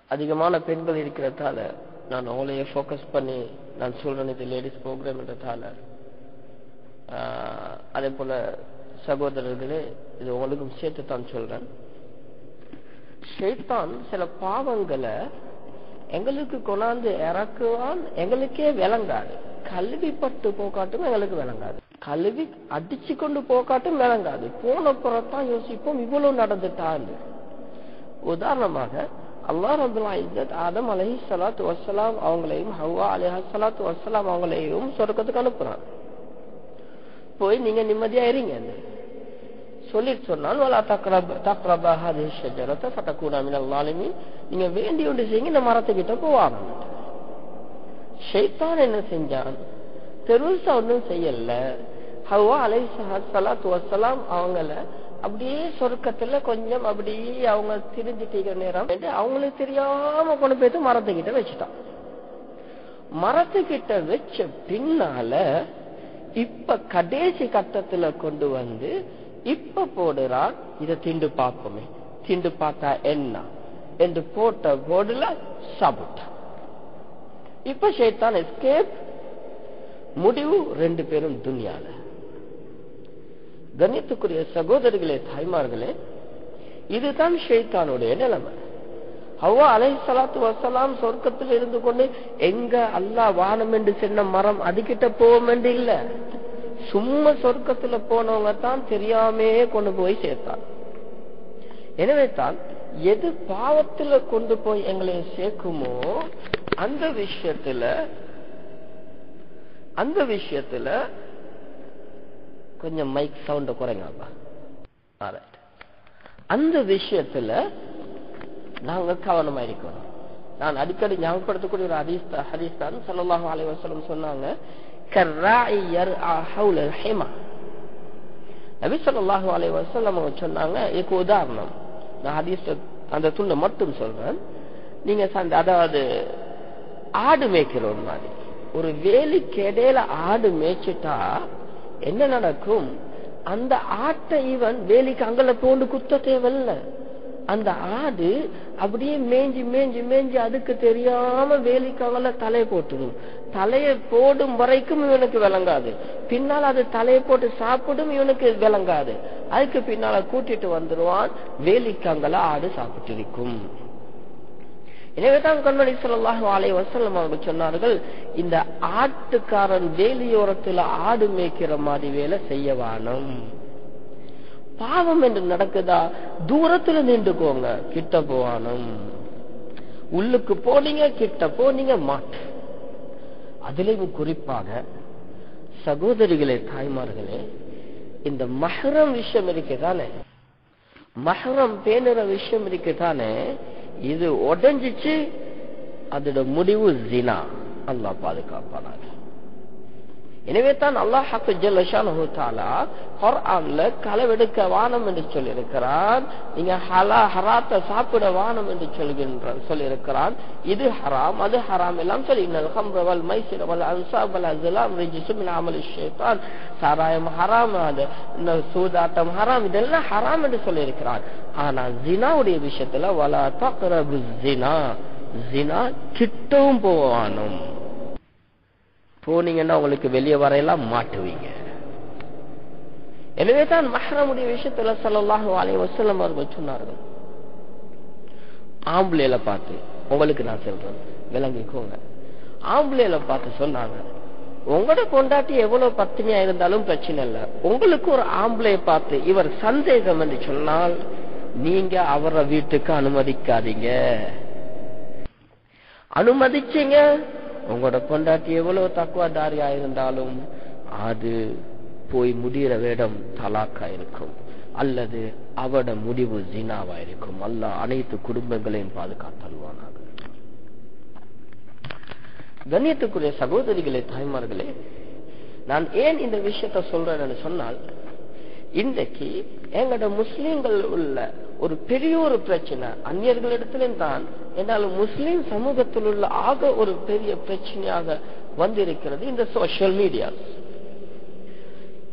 அதிகமான பெண்கள் இருக்கிறதால நான் அவங்களையே ஃபோக்கஸ் பண்ணி நான் சொல்றேன் இது லேடிஸ் ப்ரோக்ராம்ன்றதால அதே போல சகோதரர்களே இது உங்களுக்கும் சேர்த்து தான் சொல்றேன் ஷைத்தான் சில பாவங்களை எங்களுக்கு கொண்டாந்து இறக்குவான் எங்களுக்கே விளங்காது கல்வி பட்டு போக்காட்டும் எங்களுக்கு விளங்காது கல்வி அடிச்சு கொண்டு போக்காட்டும் விளங்காது போன புறத்தான் யோசிப்போம் இவ்வளவு நடந்துட்டான்னு உதாரணமாக அல்லா ரபுல்லா இஸ்ஸத் ஆதம் அலஹி சலாத்து வசலாம் அவங்களையும் ஹவ்வா அலிஹா சலாத்து வசலாம் அவங்களையும் சொர்க்கத்துக்கு அனுப்புறான் போய் நீங்க நிம்மதியா இருங்க சொல்லிட்டு சொன்னால் வலா தக்ரப் தக்ரபா ஹாதிஹி ஷஜரத ஃபதகூனா மினல் ஸாலிமீன் நீங்க வேண்டி ஒன்று செய்யுங்க இந்த மரத்துக்கிட்ட போவாங்க ஷைத்தான் என்ன செஞ்சான் பெருசா ஒன்றும் செய்யல ஹவ்வா அலை சலாத்து வசலாம் அவங்கள அப்படியே சொர்க்கத்துல கொஞ்சம் அப்படியே அவங்க திரிஞ்சிட்டு நேரம் அவங்களுக்கு தெரியாம கொண்டு போயிட்டு மரத்துக்கிட்ட வச்சுட்டான் மரத்துக்கிட்ட வச்ச பின்னால இப்ப கடைசி கட்டத்துல கொண்டு வந்து இப்ப போடுறான் இத திண்டு பார்ப்போமே திண்டு பார்த்தா என்ன என்று போட்ட போர்டுல சாப்பிட்டான் இப்ப ஷேத்தான் எஸ்கேப் முடிவு ரெண்டு பேரும் துனியால கணித்துக்குரிய சகோதரிகளே தாய்மார்களே இதுதான் ஷேத்தானுடைய நிலைமை ஹவ்வா அலை சலாத்து வசலாம் சொர்க்கத்தில் இருந்து கொண்டு எங்க அல்லா வானம் என்று சொன்ன மரம் அதுகிட்ட போவோம் என்று இல்ல சும்மா சொர்க்கத்துல போனவங்க தான் தெரியாமே கொண்டு போய் சேர்த்தான் எனவே தான் எது பாவத்துல கொண்டு போய் எங்களை சேர்க்குமோ அந்த விஷயத்துல அந்த விஷயத்துல கொஞ்சம் மைக் சவுண்ட குறைங்கப்பா அந்த விஷயத்துல நாங்க கவனமா இருக்கணும் நான் அடிக்கடி ஞாபகப்படுத்தக்கூடிய ஒரு ஹதீஸ் ஹதீஸ் தான் சல்லாஹு அலி வசலம் சொன்னாங்க நபி சொல்லாஹு அலி வசலம் சொன்னாங்க இதுக்கு உதாரணம் நான் ஹதீஸ் அந்த துண்டை மட்டும் சொல்றேன் நீங்க அதாவது ஆடு மேய்க்கிறோம் மாதிரி ஒரு வேலிக்கு இடையில ஆடு மேய்ச்சிட்டா என்ன நடக்கும் அந்த ஆட்டை இவன் வேலிக்கு அங்கல போண்டு குத்த தேவையில்ல அந்த ஆடு அப்படியே மேஞ்சி மேஞ்சி மேஞ்சி அதுக்கு தெரியாம வேலிக்காகல தலையை போட்டுடும் தலையை போடும் வரைக்கும் இவனுக்கு விளங்காது பின்னால் அது தலையை போட்டு சாப்பிடும் இவனுக்கு விளங்காது அதுக்கு பின்னால கூட்டிட்டு வந்துருவான் வேலிக்காங்கல ஆடு சாப்பிட்டு இருக்கும் எனவேதான் கண்மணி சொல்லாஹு அலை வசல்லம் அவங்க சொன்னார்கள் இந்த ஆட்டுக்காரன் வேலியோரத்துல ஆடு மேய்க்கிற மாதிரி வேலை செய்ய வானம் பாவம் என்று நடக்குதா தூரத்துல நின்றுக்கோங்க கிட்ட போவானும் உள்ளுக்கு போனீங்க கிட்ட போனீங்க மாட்டு அதிலையும் குறிப்பாக சகோதரிகளே தாய்மார்களே இந்த மஹரம் விஷயம் இருக்குதானே மஹரம் பேணுற விஷயம் இருக்குதானே இது உடஞ்சிச்சு அதோட முடிவு ஜினா அல்லா பாதுகாப்பானாங்க எனவே தான் அல்லாஹ் குர்ஆன்ல களவெடுக்க வானம் என்று சொல்லியிருக்கிறான் நீங்க ஹலா ஹராத்த சாப்பிட வானம் என்று சொல்கின்ற சொல்லியிருக்கிறான் இது ஹராம் அது ஹராம் எல்லாம் சொல்லி இன்னல் ஹம்ர வல் மைசிர வல் அன்சாப் வல் அஸ்லாம் ரிஜிசு மின் அமலி ஷைத்தான் சாராயம் ஹராம் அது இந்த சூதாட்டம் ஹராம் இதெல்லாம் ஹராம் என்று சொல்லியிருக்கிறான் ஆனா ஜினாவுடைய விஷயத்துல வலா தக்ரபு ஜினா ஜினா கிட்டவும் போவானும் போனீங்கன்னா உங்களுக்கு வெளியே வரையெல்லாம் மாட்டுவீங்க எனவே தான் மஹரமுடைய விஷயத்துல சல்லாஹு அலை வசல்லம் அவர்கள் சொன்னார்கள் ஆம்பளையில பார்த்து உங்களுக்கு நான் சொல்றேன் விளங்கிக்கோங்க ஆம்பளையில பார்த்து சொன்னாங்க உங்களோட கொண்டாட்டி எவ்வளவு பத்தினியா இருந்தாலும் பிரச்சனை இல்ல உங்களுக்கு ஒரு ஆம்பளைய பார்த்து இவர் சந்தேகம் என்று சொன்னால் நீங்க அவரை வீட்டுக்கு அனுமதிக்காதீங்க அனுமதிச்சீங்க உங்களோட கொண்டாட்டி எவ்வளவு தக்குவாதாரியா இருந்தாலும் அது போய் முடிகிற வேடம் தலாக்கா இருக்கும் அல்லது அவட முடிவு ஜினாவா இருக்கும் அல்ல அனைத்து குடும்பங்களையும் பாதுகாத்தல்வானாக கண்ணியத்துக்குரிய சகோதரிகளே தாய்மார்களே நான் ஏன் இந்த விஷயத்த சொல்றேன்னு சொன்னால் இன்றைக்கு எங்கட முஸ்லீம்கள் உள்ள ஒரு பெரிய ஒரு பிரச்சனை அந்நியர்களிடத்திலும் தான் என்னால் முஸ்லீம் சமூகத்தில் உள்ள ஆக ஒரு பெரிய பிரச்சனையாக வந்திருக்கிறது இந்த சோசியல் மீடியா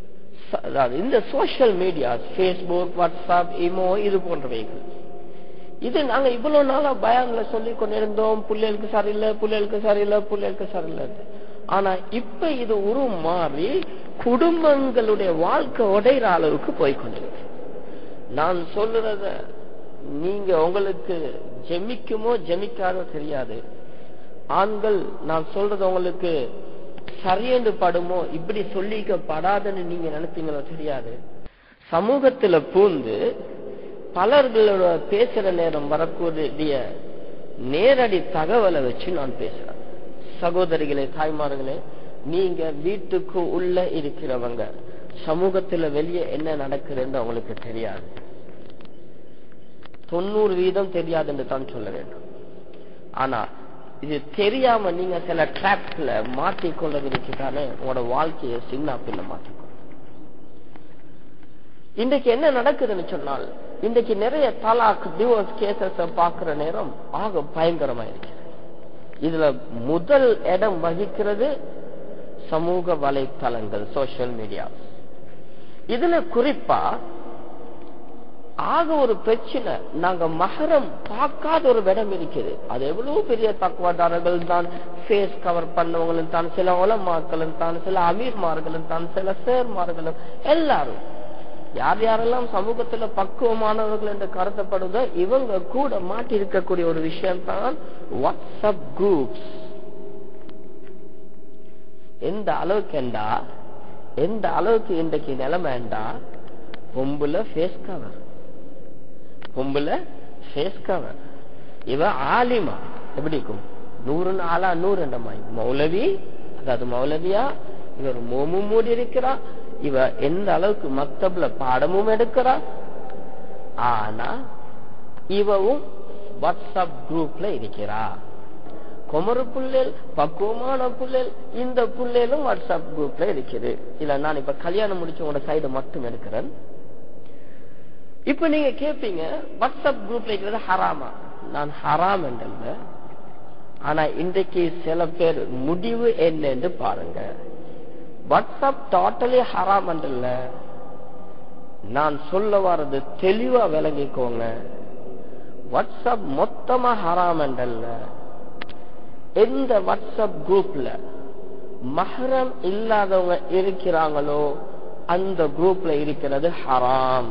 அதாவது இந்த social media Facebook WhatsApp imo இது போன்றவைகள் இது நாங்க இவ்வளவு நாளா பயான்ல சொல்லி கொண்டிருந்தோம் பிள்ளைகளுக்கு சரியில்லை பிள்ளைகளுக்கு சரியில்லை பிள்ளைகளுக்கு சரியில்லை ஆனா இப்ப இது உரு மாறி குடும்பங்களுடைய வாழ்க்கை உடையிற அளவுக்கு போய் கொண்டிருக்கு நான் சொல்றத நீங்க உங்களுக்கு ஜெமிக்குமோ ஜெமிக்காதோ தெரியாது ஆண்கள் நான் சொல்றது உங்களுக்கு சரியென்று படுமோ இப்படி சொல்லிக்கப்படாதுன்னு நீங்க நினைப்பீங்களோ தெரியாது சமூகத்துல பூந்து பலர்களோட பேசுற நேரம் வரக்கூடிய நேரடி தகவலை வச்சு நான் பேசுறேன் சகோதரிகளே தாய்மார்களே நீங்க வீட்டுக்கு உள்ள இருக்கிறவங்க சமூகத்துல வெளியே என்ன நடக்குதுன்னு உங்களுக்கு தெரியாது தொண்ணூறு வீதம் தெரியாதுன்னு தான் சொல்ல வேண்டும் ஆனா இது தெரியாம நீங்க சில டிராப்ல மாட்டிக்கொள்ளது இருக்குதானே உங்களோட வாழ்க்கையை சின்ன பின்ன மாட்டிக்கொள்ள இன்றைக்கு என்ன நடக்குதுன்னு சொன்னால் இன்றைக்கு நிறைய தலாக் டிவோர்ஸ் கேசஸ் பாக்குற நேரம் ஆக பயங்கரமா இருக்கு இதுல முதல் இடம் வகிக்கிறது சமூக வலைத்தளங்கள் சோசியல் மீடியா இதுல குறிப்பா ஆக ஒரு பிரச்சனை நாங்க மகரம் பார்க்காத ஒரு இடம் இருக்குது அது எவ்வளவு பெரிய தக்குவாதாரர்கள் தான் ஃபேஸ் கவர் பண்ணவங்களும் தான் சில உலமாக்களும் தான் சில அமீர்மார்களும் தான் சில சேர்மார்களும் எல்லாரும் யார் யாரெல்லாம் சமூகத்துல பக்குவமானவர்கள் என்று கருதப்படுதோ இவங்க கூட மாட்டி இருக்கக்கூடிய ஒரு விஷயம் தான் வாட்ஸ்அப் குரூப்ஸ் எந்த அளவுக்கு என்றா எந்த அளவுக்கு இன்றைக்கு நிலைமைண்டா பொம்புல ஃபேஸ் கவர் பொம்புல ஃபேஸ் கவர் இவ ஆலிமா எப்படி இருக்கும் நூறு ஆளா நூறு என்ற மௌலவி அதாவது மௌலவியா இவர் மோமும் மூடி இருக்கிறா இவ எந்த அளவுக்கு மக்தப்ல பாடமும் எடுக்கிறா ஆனா இவவும் வாட்ஸ்அப் குரூப்ல இருக்கிறா குமரு புள்ளேல் பக்குவமான புள்ளேல் இந்த புள்ளேலும் வாட்ஸ்அப் குரூப்ல இருக்குது இல்ல நான் இப்ப கல்யாணம் முடிச்சு உங்களோட சைடு மட்டும் எடுக்கிறேன் இப்ப நீங்க கேட்பீங்க வாட்ஸ்அப் குரூப்ல இருக்கிறது ஹராமா நான் ஹராம் என்றல்ல ஆனா இன்றைக்கு சில பேர் முடிவு என்னன்னு பாருங்க வாட்ஸ்அப் டோட்டலி ஹராம் என்றல்ல நான் சொல்ல வர்றது தெளிவா விளங்கிக்கோங்க வாட்ஸ்அப் மொத்தமா ஹராம் என்றல்ல எந்த வாட்ஸ்அப் குரூப்ல மஹரம் இல்லாதவங்க இருக்கிறாங்களோ அந்த குரூப்ல இருக்கிறது ஹராம்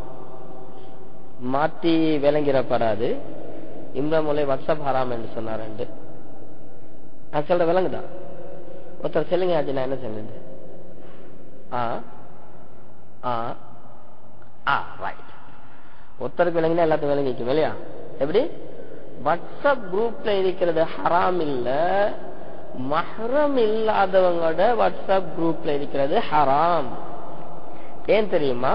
மாத்தி விளங்கிடப்படாது இம்ரான் மொழி வாட்ஸ்அப் ஹராம் என்று சொன்னார் நான் சொல்ற விளங்குதா ஒருத்தர் சொல்லுங்க அது நான் என்ன சொன்னது ஆ ஆ ஆ ரைட் ஒருத்தருக்கு விளங்கினா எல்லாத்தையும் விளங்கிக்கும் இல்லையா எப்படி வாட்ஸ்அப் குரூப்ல இருக்கிறது ஹராம் இல்ல மஹரம் இல்லாதவங்களோட வாட்ஸ்அப் குரூப்ல இருக்கிறது ஹராம் ஏன் தெரியுமா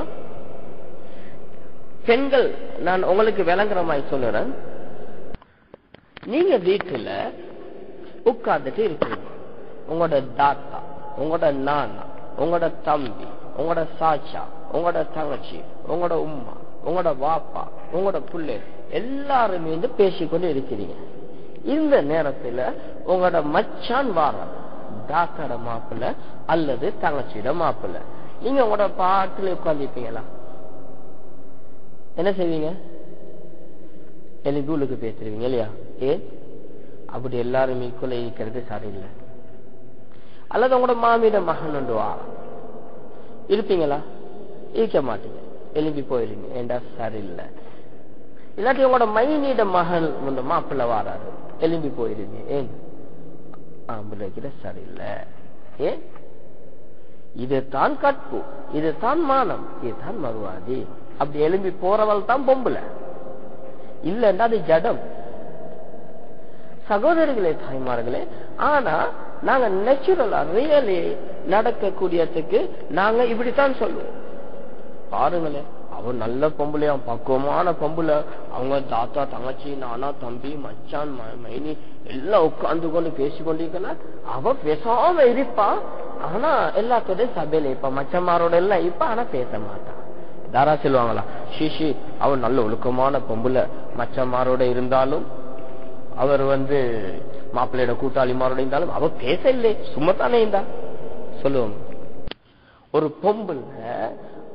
பெண்கள் நான் உங்களுக்கு விளங்குற மாதிரி சொல்லுறேன் நீங்க வீட்டுல உட்கார்ந்துட்டு இருக்கிறீங்க உங்களோட தாத்தா உங்களோட நானா உங்களோட தம்பி உங்களோட சாச்சா உங்களோட தங்கச்சி உங்களோட உம்மா உங்களோட வாப்பா உங்களோட பிள்ளை எல்லாருமே வந்து பேசிக்கொண்டு இருக்கிறீங்க இந்த நேரத்துல உங்களோட மச்சான் வாரம் தாத்தாட மாப்பிள்ள அல்லது தங்கச்சியோட மாப்பிள்ள நீங்க உங்களோட பாட்டுல உட்கார்ந்துருப்பீங்களா என்ன செய்வீங்க எனக்கு ஊருக்கு பேசுறீங்க இல்லையா ஏன் அப்படி எல்லாரும் ஈக்குவல இருக்கிறது சரியில்லை அல்லது உங்களோட மாமியிட மகன் உண்டு வா இருப்பீங்களா இருக்க மாட்டீங்க எலும்பி போயிருங்க ஏண்டா சரியில்லை இல்லாட்டி உங்களோட மைனியிட மகன் இந்த மாப்பிள்ள வாராரு எலும்பி போயிருங்க ஏன் ஆம்பளைக்கிட்ட சரியில்லை ஏன் இதுதான் கற்பு இதுதான் மானம் இதுதான் மறுவாதி அப்படி எலும்பி போறவள் தான் பொம்புல இல்லைன்னா அது ஜடம் சகோதரிகளே தாய்மார்களே ஆனா நாங்க நேச்சுரலா ரியலி நடக்கக்கூடியதுக்கு நாங்க இப்படித்தான் சொல்லுவோம் பாருங்களேன் அவன் நல்ல பொம்பளையா பக்குவமான பொம்புல அவங்க தாத்தா தங்கச்சி நானா தம்பி மச்சான் மைனி எல்லாம் உட்கார்ந்து கொண்டு பேசி கொண்டிருக்கா அவ பேசாம இருப்பா ஆனா எல்லாத்தோட சபையில இப்ப மச்சமாரோட எல்லாம் இப்ப ஆனா பேச மாட்டான் தாரா சொல்லுவாங்களா ஷிஷி அவன் நல்ல ஒழுக்கமான பொம்புல மச்சமாரோட இருந்தாலும் அவர் வந்து மாப்பிள்ளையோட கூட்டாளிமாரோட இருந்தாலும் அவ பேச இல்லை சும்மா தானே இருந்தா சொல்லுவோம் ஒரு பொம்புல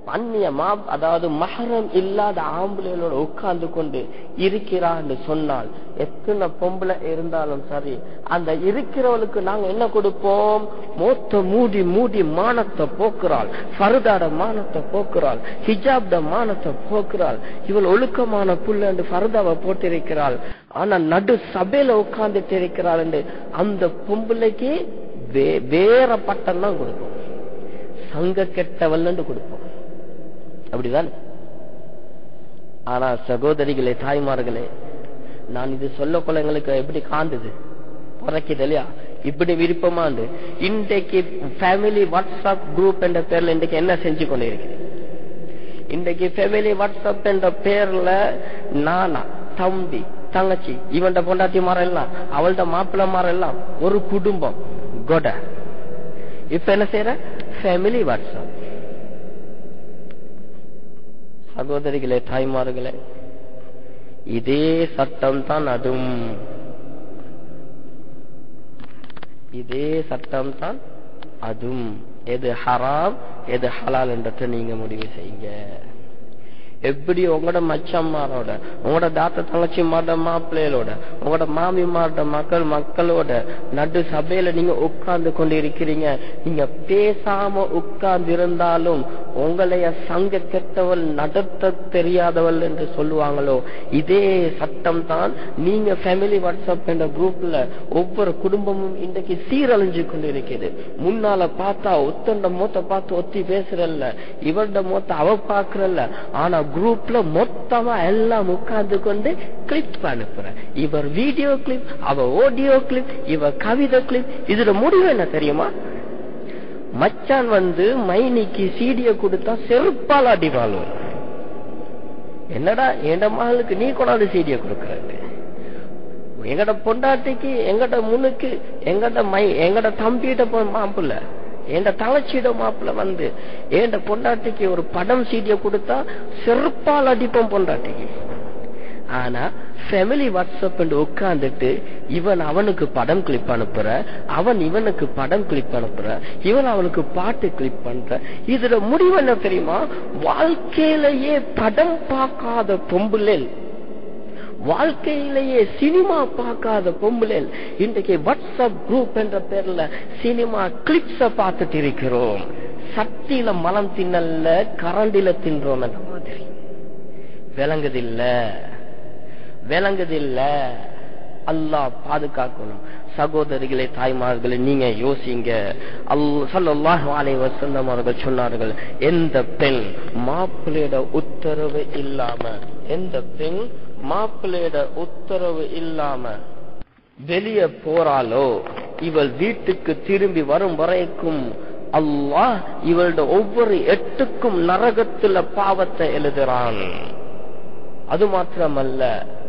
அந்நிய மா அதாவது மகரம் இல்லாத ஆம்பளைகளோட உட்கார்ந்து கொண்டு இருக்கிறான்னு சொன்னால் எத்தனை பொம்பளை இருந்தாலும் சரி அந்த இருக்கிறவளுக்கு நாங்க என்ன கொடுப்போம் மொத்த மூடி மூடி மானத்தை போக்குறாள் ஃபருதாட மானத்தை போக்குறாள் ஹிஜாப்ட மானத்தை போக்குறாள் இவள் ஒழுக்கமான புள்ள என்று ஃபருதாவை போட்டிருக்கிறாள் ஆனா நடு சபையில உட்கார்ந்துட்டு இருக்கிறாள் என்று அந்த பொம்பளைக்கு வே- வேற பட்டம் தான் கொடுப்போம் சங்க கெட்டவல்னு கொடுப்போம் அப்படிதான் ஆனா சகோதரிகளே தாய்மார்களே நான் இது சொல்ல கொள்ள எங்களுக்கு எப்படி காண்டுது பிறக்குது இல்லையா இப்படி விருப்பமாண்டு இன்றைக்கு ஃபேமிலி வாட்ஸ்அப் குரூப் என்ற பேர்ல இன்றைக்கு என்ன செஞ்சு கொண்டிருக்கிறேன் இன்றைக்கு ஃபேமிலி வாட்ஸ்அப் என்ற பேர்ல நானா தம்பி தங்கச்சி இவன்ட பொண்டாட்டி மாற எல்லாம் அவள்ட மாப்பிள்ள மாற எல்லாம் ஒரு குடும்பம் கொட இப்ப என்ன செய்யற ஃபேமிலி வாட்ஸ்அப் சகோதரிகளே தாய்மார்களே இதே சட்டம் தான் அதுவும் இதே சட்டம் தான் அதுவும் எது ஹராம் எது ஹலால் என்றதை நீங்க முடிவு செய்யுங்க எப்படி உங்களோட மச்சம்மாரோட உங்களோட தாத்த தங்கச்சி மாட மாப்பிள்ளைகளோட உங்களோட மாமி மாட மக்கள் மக்களோட நடு சபையில நீங்க உட்கார்ந்து கொண்டு இருக்கிறீங்க நீங்க பேசாம உட்கார்ந்து இருந்தாலும் உங்களைய சங்க கெட்டவள் நடத்த தெரியாதவள் என்று சொல்லுவாங்களோ இதே சட்டம் தான் நீங்க ஃபேமிலி வாட்ஸ்அப் என்ற குரூப்ல ஒவ்வொரு குடும்பமும் இன்றைக்கு சீரழிஞ்சு கொண்டு இருக்குது முன்னால பார்த்தா ஒத்தண்ட மூத்த பார்த்து ஒத்தி பேசுறல்ல இவருட மூத்த அவ பாக்குறல்ல ஆனா குரூப்ல மொத்தமா எல்லாம் உட்கார்ந்து கொண்டு கிளிப் அனுப்புற இவர் வீடியோ கிளிப் அவ ஆடியோ கிளிப் இவ கவிதை கிளிப் இதுல முடிவு என்ன தெரியுமா மச்சான் வந்து மைனிக்கு சீடிய கொடுத்தா செருப்பால் அடிவாள் என்னடா என் மகளுக்கு நீ கொண்டாந்து சீடிய கொடுக்கற எங்கட பொண்டாட்டிக்கு எங்கட முனுக்கு எங்கட மை எங்கட தம்பிகிட்ட போ மாப்பிள்ள என் தங்கச்சியிட மாப்பிள்ள வந்து என் பொண்டாட்டிக்கு ஒரு படம் சீடிய கொடுத்தா செருப்பால் அடிப்போம் பொண்டாட்டிக்கு ஆனா ஃபேமிலி வாட்ஸ்அப் உட்கார்ந்துட்டு இவன் அவனுக்கு படம் கிளிப் அனுப்புற அவன் இவனுக்கு படம் கிளிப் அனுப்புற இவன் அவனுக்கு பாட்டு கிளிப் பண்ற இதுல முடிவு என்ன தெரியுமா வாழ்க்கையிலேயே படம் பார்க்காத பொம்புலேல் வாழ்க்கையிலேயே சினிமா பார்க்காத பொம்புலேல் இன்றைக்கு வாட்ஸ்அப் குரூப் என்ற பேர்ல சினிமா கிளிப்ஸ பார்த்துட்டு இருக்கிறோம் சக்தியில மலம் தின்னல்ல கரண்டில தின்றோம் அந்த மாதிரி விளங்குதில்ல விளங்குதில்ல அல்லாஹ் பாதுகாக்கணும் சகோதரிகளே தாய்மார்களே நீங்க யோசிங்க அல்லாஹ் அலைஹி வஸல்லம் அவர்கள் சொன்னார்கள் எந்த பெண் மாப்பிள்ளையோட உத்தரவு இல்லாம எந்த பெண் மாப்பிள்ளையோட உத்தரவு இல்லாம வெளியே போறாளோ இவள் வீட்டுக்கு திரும்பி வரும் வரைக்கும் அல்லாஹ் இவளோட ஒவ்வொரு எட்டுக்கும் நரகத்துல பாவத்தை எழுதுறான் அது மாத்திரமல்ல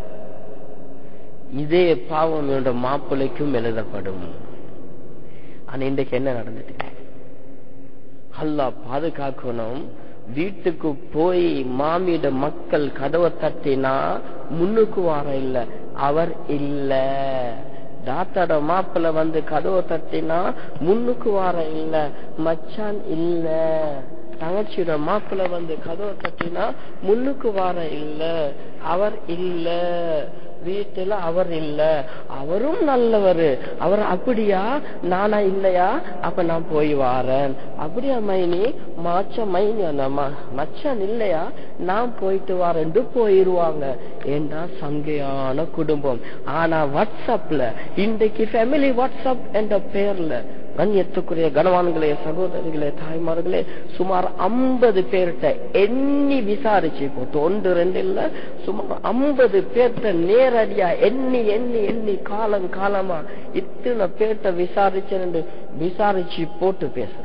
இதே பாவம் என்னோட மாப்பிள்ளைக்கும் எழுதப்படும் ஆனா இன்றைக்கு என்ன நடந்துட்டு அல்லாஹ் பாதுகாக்கணும் வீட்டுக்கு போய் மாமியிட மக்கள் கதவை தட்டினா முன்னுக்கு வார இல்ல அவர் இல்ல தாத்தாட மாப்பிள்ள வந்து கதவை தட்டினா முன்னுக்கு வார இல்ல மச்சான் இல்ல தங்கச்சியோட மாப்பிள்ள வந்து கதவை தட்டினா முன்னுக்கு வார இல்ல அவர் இல்ல வீட்டுல அவர் இல்ல அவரும் நல்லவரு அவர் அப்படியா நானா இல்லையா அப்ப நான் போய் வாரேன் அப்படியா மைனி மாச்ச மைனி மச்சான் இல்லையா நான் போயிட்டு வரேன்ட்டு போயிருவாங்க ஏண்டா சங்கையான குடும்பம் ஆனா வாட்ஸ்அப்ல இன்றைக்கு ஃபேமிலி வாட்ஸ்அப் என்ற பெயர்ல கண்ணியத்துக்குரிய கனவான்களே சகோதரிகளே தாய்மார்களே சுமார் ஐம்பது பேர்கிட்ட எண்ணி விசாரிச்சு போட்டு ஒன்று ரெண்டு இல்ல சுமார் ஐம்பது பேர்கிட்ட நேரடியா எண்ணி எண்ணி எண்ணி காலம் காலமா இத்தனை பேர்கிட்ட விசாரிச்சு விசாரிச்சு போட்டு பேசுறேன்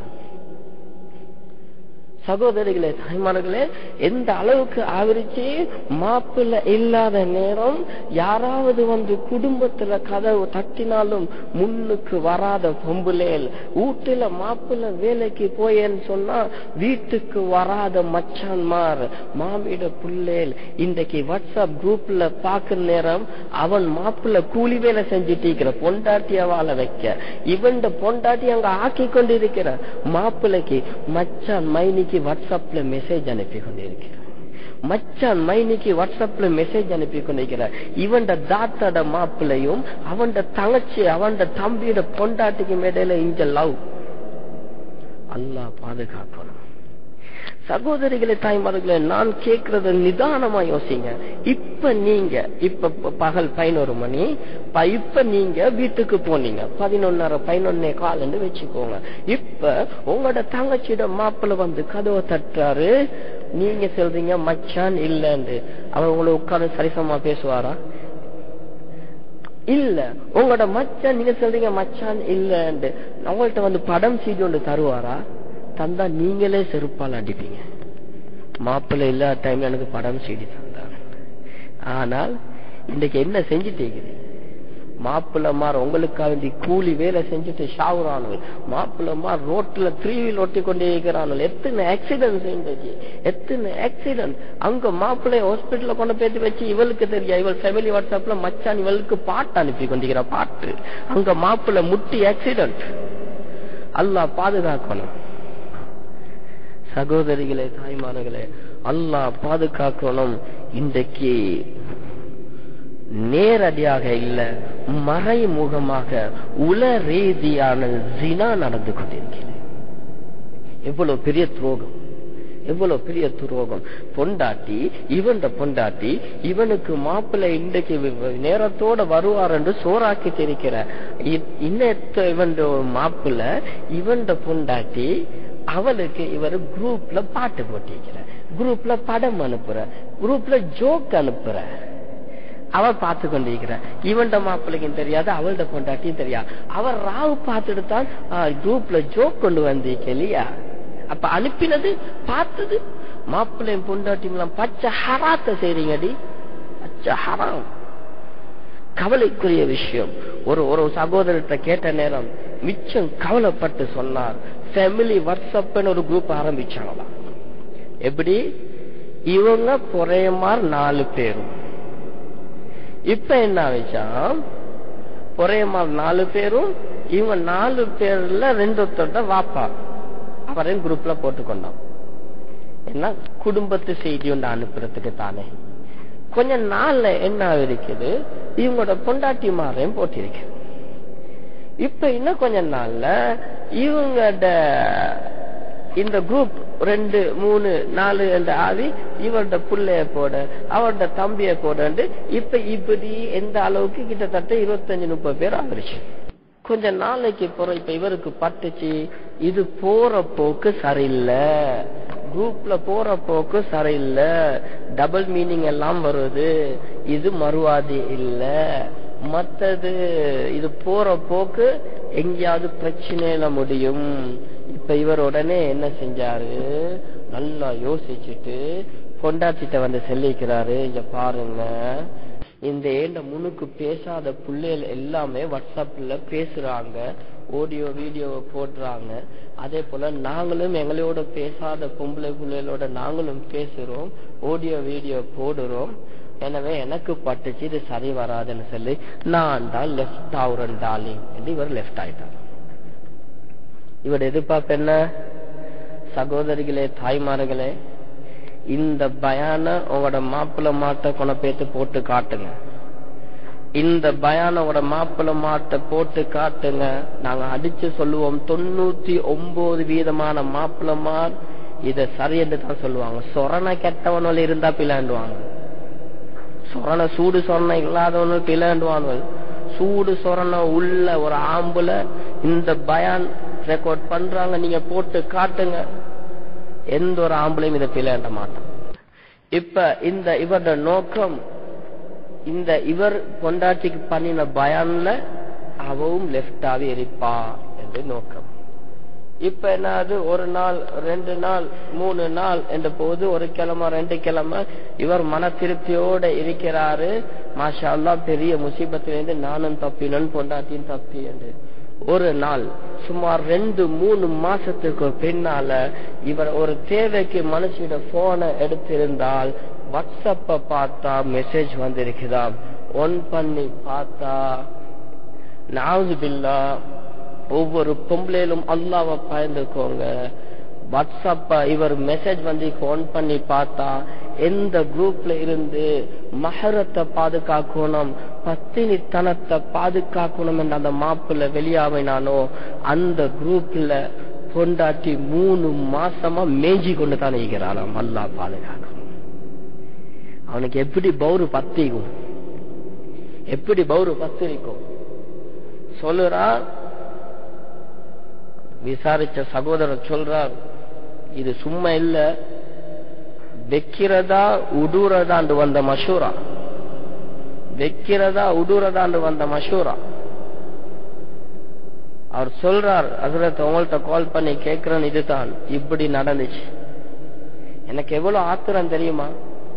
சகோதரிகளே தாய்மார்களே எந்த அளவுக்கு ஆவரிச்சு மாப்பிள்ள இல்லாத நேரம் யாராவது வந்து குடும்பத்துல கதவு தட்டினாலும் முன்னுக்கு வராத பொம்புலேல் வீட்டுல மாப்பிள்ள வேலைக்கு போயேன்னு சொன்னா வீட்டுக்கு வராத மச்சான்மார் மாமியிட புள்ளேல் இன்றைக்கு வாட்ஸ்அப் குரூப்ல பாக்குற நேரம் அவன் மாப்பிள்ள கூலி வேலை செஞ்சுட்டு இருக்கிற பொண்டாட்டிய வாழ வைக்க இவன் பொண்டாட்டி அங்க ஆக்கி கொண்டிருக்கிற மாப்பிள்ளைக்கு மச்சான் மைனிக்கு மைனிக்கு வாட்ஸ்அப்ல மெசேஜ் அனுப்பி கொண்டிருக்கிறார் மச்சான் மைனிக்கு வாட்ஸ்அப்ல மெசேஜ் அனுப்பி கொண்டிருக்கிறார் இவன் தாத்தாட மாப்பிள்ளையும் அவன் தங்கச்சி அவன் தம்பியோட பொண்டாட்டிக்கு மேடையில இங்க லவ் அல்லாஹ் பாதுகாக்கணும் சகோதரிகளை தாய்மார்களே நான் கேட்கறத நிதானமா யோசிங்க இப்ப நீங்க இப்ப ப- பகல் பதினோரு மணி ப- இப்ப நீங்க வீட்டுக்கு போனீங்க பதினொன்னரை பதினொன்னே காலன்னு வச்சுக்கோங்க இப்ப உங்களோட தங்கச்சியோட மாப்பிள்ள வந்து கதவை தட்டுறாரு நீங்க சொல்றீங்க மச்சான் இல்லன்னு அவர் உங்களை உட்கார்ந்து சரிசமா பேசுவாரா இல்ல உங்களோட மச்சான் நீங்க சொல்றீங்க மச்சான் இல்லன்னு உங்கள்ட்ட வந்து படம் சீடி ஒன்று தருவாரா தந்தா நீங்களே செருப்பால் அடிப்பீங்க மாப்பிள்ளை இல்லாத டைம்ல எனக்கு படம் சீடி தந்தாங்க ஆனால் இன்னைக்கு என்ன செஞ்சுட்டீங்க மாப்பிள்ளமார் உங்களுக்காக வேண்டி கூலி வேலை செஞ்சுட்டு ஷாவுறானுவல் மாப்பிள்ளமார் ரோட்ல த்ரீ வீல் ஒட்டி கொண்டே இருக்கிறானுவல் எத்தனை ஆக்சிடென்ட் செஞ்சு எத்தனை ஆக்சிடென்ட் அங்க மாப்பிள்ளை ஹாஸ்பிட்டல்ல கொண்டு போயிட்டு வச்சு இவளுக்கு தெரியா இவள் ஃபேமிலி வாட்ஸ்அப்ல மச்சான் இவளுக்கு பாட்டு அனுப்பி கொண்டிருக்கிற பாட்டு அங்க மாப்பிள்ளை முட்டி ஆக்சிடென்ட் அல்லாஹ் பாதுகாக்கணும் சகோதரிகளே தாய்மார்களே அல்லாஹ் பாதுகாக்கணும் இன்றைக்கு நேரடியாக இல்ல மறைமுகமாக உல ரீதியான ஜினா நடந்து கொண்டிருக்கிறது எவ்வளவு பெரிய துரோகம் எவ்வளவு பெரிய துரோகம் பொண்டாட்டி இவன் பொண்டாட்டி இவனுக்கு மாப்பிள்ளை இன்றைக்கு வி- வி- நேரத்தோட வருவார் என்று சோறாக்கி தெரிக்கிற இன்னத்த இவன் மாப்பிள்ளை இவன் பொண்டாட்டி அவளுக்கு இவர் குரூப்ல பாட்டு போட்டிருக்கிற குரூப்ல படம் அனுப்புற குரூப்ல ஜோக் அனுப்புற அவ பார்த்து கொண்டிருக்கிறார் இவன்ட மாப்பிள்ளைக்கும் தெரியாது அவள்ட பொண்டாட்டியும் தெரியாது அவர் ராவு பார்த்துட்டு தான் குரூப்ல ஜோக் கொண்டு வந்தீங்க இல்லையா அப்ப அனுப்பினது பார்த்தது மாப்பிள்ளையும் பொண்டாட்டியும் பச்சை ஹராத்த செய்றீங்கடி பச்சை ஹராம் கவலைக்குரிய விஷயம் ஒரு ஒரு சகோதரர்கிட்ட கேட்ட நேரம் மிச்சம் கவலைப்பட்டு சொன்னார் ஃபேமிலி வாட்ஸ்அப்னு ஒரு குரூப் ஆரம்பிச்சாங்களாம் எப்படி இவங்க பொறையமார் நாலு பேரும் இப்ப என்ன ஆயிடுச்சாம் பொறையமார் நாலு பேரும் இவங்க நாலு பேர்ல ரெண்டு ஒருத்தர்ட்ட வாப்பா அவரையும் குரூப்ல போட்டுக்கொண்டான் என்ன குடும்பத்து செய்தி ஒன்று அனுப்புறதுக்கு தானே கொஞ்ச நாள்ல என்ன இருக்குது இவங்களோட பொண்டாட்டி மாரையும் போட்டிருக்கு இப்ப இன்னும் கொஞ்ச நாள்ல இவங்களோட இந்த குரூப் ரெண்டு மூணு நாலு என்ற ஆவி இவரோட புள்ளைய போட அவரோட தம்பிய போடண்டு இப்ப இப்படி எந்த அளவுக்கு கிட்டத்தட்ட இருபத்தஞ்சு முப்பது பேர் ஆகிருச்சு கொஞ்ச நாளைக்கு போற இப்ப இவருக்கு பட்டுச்சு இது போற போக்கு சரியில்லை குரூப்ல போற போக்கு சரியில்லை டபுள் மீனிங் எல்லாம் வருது இது மறுவாதி இல்ல மத்தது இது போற போக்கு எங்கேயாவது பிரச்சனையில முடியும் இப்ப இவர் உடனே என்ன செஞ்சாரு நல்லா யோசிச்சுட்டு பொண்டாட்டிட்ட வந்து சொல்லிக்கிறாரு இங்க பாருங்க இந்த ஏண்ட முனுக்கு பேசாத பிள்ளைகள் எல்லாமே வாட்ஸ்அப்ல பேசுறாங்க ஆடியோ வீடியோவை போடுறாங்க அதே போல நாங்களும் எங்களோட பேசாத பொம்பளை பிள்ளைகளோட நாங்களும் பேசுறோம் ஆடியோ வீடியோ போடுறோம் எனவே எனக்கு பட்டுச்சு இது சரி வராதுன்னு சொல்லி நான் தான் லெஃப்ட் ஆகுறேன் டார்லிங் என்று இவர் லெஃப்ட் ஆயிட்டார் இவர் எதிர்பார்ப்பு என்ன சகோதரிகளே தாய்மார்களே இந்த பயான உங்களோட மாப்பிள்ள மாட்ட கொண பேத்து போட்டு காட்டுங்க இந்த பயான உங்களோட மாப்பிள்ள மாட்ட போட்டு காட்டுங்க நாங்க அடிச்சு சொல்லுவோம் தொண்ணூத்தி ஒன்பது வீதமான மாப்பிள்ளமார் இத சரியென்று தான் சொல்லுவாங்க சொரண கெட்டவனுள் இருந்தா பிளாண்டுவாங்க சொரண சூடு சொரண இல்லாதவனு பிளாண்டுவானுவல் சூடு சொரண உள்ள ஒரு ஆம்புல இந்த பயான் ரெக்கார்ட் பண்றாங்க நீங்க போட்டு காட்டுங்க எந்த ஒரு ஆம்பளையும் இதை பிளேண்ட மாட்டான் இப்ப இந்த இவரோட நோக்கம் இந்த இவர் பொண்டாட்டிக்கு பண்ணின பயான்ல அவவும் லெப்டாவே இருப்பா என்று நோக்கம் இப்ப என்னது ஒரு நாள் ரெண்டு நாள் மூணு நாள் என்ற போது ஒரு கிழமை ரெண்டு கிழமை இவர் மன திருப்தியோட இருக்கிறாரு மாஷா அல்லாஹ் பெரிய முசீபத்திலிருந்து நானும் தப்பினன் பொண்டாட்டியும் தப்பி என்று ஒரு நாள் சுமார் ரெண்டு மூணு மாசத்துக்கு பின்னால இவர் ஒரு தேவைக்கு மனுஷியோட போனை எடுத்திருந்தால் வாட்ஸ்அப்ப பார்த்தா மெசேஜ் வந்திருக்குதாம் ஒன் பண்ணி பார்த்தா நாவுது பில்லா ஒவ்வொரு பொம்பளையிலும் அல்லாவை பயந்துக்கோங்க வாட்ஸ்அப்ப இவர் மெசேஜ் வந்து போன் பண்ணி பார்த்தா எந்த குரூப்ல இருந்து மகரத்தை பாதுகாக்கணும் பத்தினித்தனத்தை பாதுகாக்கணும் என்ற அந்த மாப்பிள்ள வெளியாவினானோ அந்த குரூப்ல கொண்டாட்டி மூணு மாசமா மேஞ்சி கொண்டு தான் இருக்கிறானாம் அல்லா பாதுகாக்கணும் அவனுக்கு எப்படி பௌரு பத்திக்கும் எப்படி பௌரு பத்திரிக்கும் சொல்லுறா விசாரிச்ச சகோதரர் சொல்றார் இது சும்மா இல்ல வெக்கிறதா உடுறதாண்டு வந்த மஷூரா வெக்கிறதா உடுறதாண்டு வந்த மஷூரா அவர் சொல்றார் அதிரத் உங்கள்ட்ட கால் பண்ணி கேட்கிறேன் இதுதான் இப்படி நடந்துச்சு எனக்கு எவ்வளவு ஆத்திரம் தெரியுமா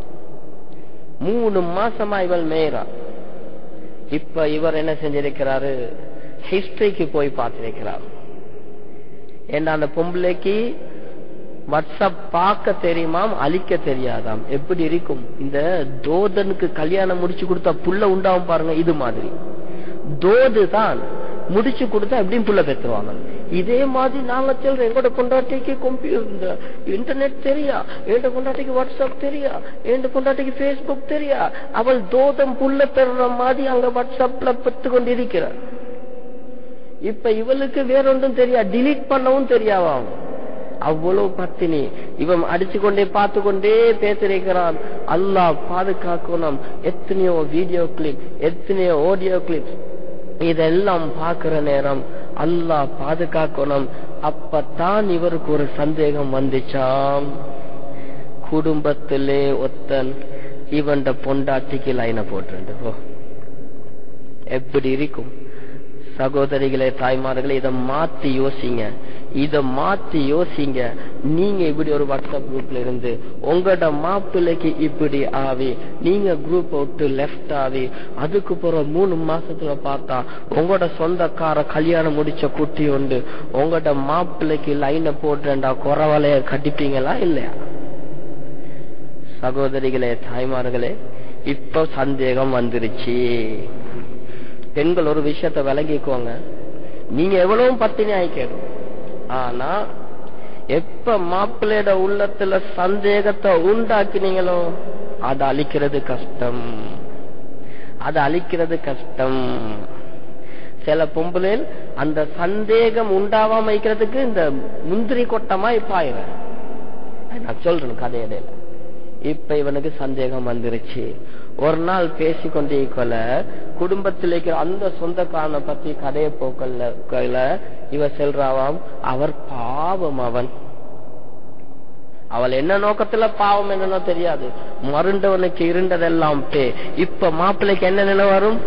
மூணு மாசமா இவள் மேயரா இப்ப இவர் என்ன செஞ்சிருக்கிறாரு ஹிஸ்டரிக்கு போய் பார்த்திருக்கிறார் ஏன்னா அந்த பொம்பளைக்கு வாட்ஸ்அப் பார்க்க தெரியுமாம் அழிக்க தெரியாதாம் எப்படி இருக்கும் இந்த தோதனுக்கு கல்யாணம் முடிச்சு கொடுத்தா புள்ள உண்டாவும் பாருங்க இது மாதிரி தோது தான் முடிச்சு கொடுத்தா எப்படியும் புள்ள பெற்றுவாங்க இதே மாதிரி நாங்க சொல்றோம் எங்களோட கொண்டாட்டிக்கு கம்ப்யூட்டர் இன்டர்நெட் தெரியா என் கொண்டாட்டிக்கு வாட்ஸ்அப் தெரியா என் கொண்டாட்டிக்கு பேஸ்புக் தெரியா அவள் தோதம் புள்ள பெறுற மாதிரி அங்க வாட்ஸ்அப்ல பெற்று கொண்டு இருக்கிறார் இப்ப இவளுக்கு வேறொன்றும் தெரியா டிலீட் பண்ணவும் தெரியாவாம் அவ்வளவு பத்தினி இவன் அடிச்சு கொண்டே பார்த்து கொண்டே பேசிருக்கிறான் அல்லாஹ் பாதுகாக்கணும் எத்தனையோ வீடியோ கிளிப் எத்தனையோ ஆடியோ கிளிப் இதெல்லாம் பார்க்கிற நேரம் அல்லாஹ் பாதுகாக்கணும் அப்பத்தான் இவருக்கு ஒரு சந்தேகம் வந்துச்சாம் குடும்பத்திலே ஒத்தன் இவன்ட பொண்டாட்டிக்கு லைன போட்டு எப்படி இருக்கும் சகோதரிகளே தாய்மார்களே இதை மாத்தி யோசிங்க இத மாத்தி யோசிங்க நீங்க இப்படி ஒரு வாட்ஸ்அப் குரூப்ல இருந்து உங்களோட மாப்பிள்ளைக்கு இப்படி ஆவி நீங்க குரூப் விட்டு லெஃப்ட் ஆவி அதுக்கு பிறகு மூணு மாசத்துல பார்த்தா உங்களோட சொந்தக்கார கல்யாணம் முடிச்ச குட்டி உண்டு உங்களோட மாப்பிள்ளைக்கு லைனை போட்டுண்டா குறவலைய கட்டிப்பீங்களா இல்லையா சகோதரிகளே தாய்மார்களே இப்ப சந்தேகம் வந்துருச்சு பெண்கள் ஒரு விஷயத்த விளங்கிக்கோங்க நீங்க எவ்வளவு பத்தினி ஆயிக்கணும் ஆனா எப்ப மாப்பிள்ளையோட உள்ளத்துல சந்தேகத்தை உண்டாக்கினீங்களோ அதை அழிக்கிறது கஷ்டம் அதை அழிக்கிறது கஷ்டம் சில பொம்பளையில் அந்த சந்தேகம் உண்டாவாம வைக்கிறதுக்கு இந்த முந்திரி கொட்டமா இப்ப ஆயிரம் நான் சொல்றேன் கதையிடையில இப்ப இவனுக்கு சந்தேகம் வந்துருச்சு ஒரு நாள் பேசி கொண்டே கொல குடும்பத்தில் இருக்கிற அந்த சொந்தக்காரனை பத்தி கதையை போக்கல இவ செல்றாவாம் அவர் பாவம் அவன் அவள் என்ன நோக்கத்துல பாவம் என்னன்னோ தெரியாது மருண்டவனுக்கு இருண்டதெல்லாம் பே இப்ப மாப்பிள்ளைக்கு என்ன நினைவு வரும்